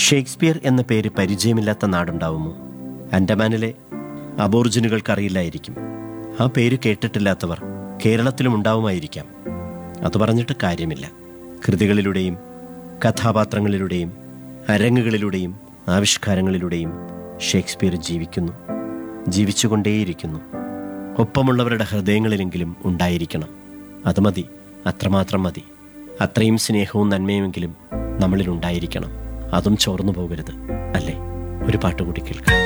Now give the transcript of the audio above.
Shakespeare എന്ന പേര് പരിചയമില്ലാത്ത നാടുണ്ടാവുമോ ആൻഡമാനിലെ അബോർജിനുകൾക്കറിയില്ലായിരിക്കും ആ പേര് കേട്ടിട്ടില്ലാത്തവർ കേരളത്തിലും ഉണ്ടാവുമായിരിക്കാം അത് പറഞ്ഞിട്ട് കാര്യമില്ല കൃതികളിലൂടെയും കഥാപാത്രങ്ങളിലൂടെയും അരങ്ങുകളിലൂടെയും ആവിഷ്കാരങ്ങളിലൂടെയും ഷേക്സ്പിയർ ജീവിക്കുന്നു ജീവിച്ചുകൊണ്ടേയിരിക്കുന്നു ഒപ്പമുള്ളവരുടെ ഹൃദയങ്ങളിലെങ്കിലും ഉണ്ടായിരിക്കണം അത് മതി അത്രമാത്രം മതി അത്രയും സ്നേഹവും നന്മയുമെങ്കിലും നമ്മളിൽ ഉണ്ടായിരിക്കണം അതും ചോർന്നു പോകരുത് അല്ലേ ഒരു പാട്ടുകൂടി കേൾക്കാം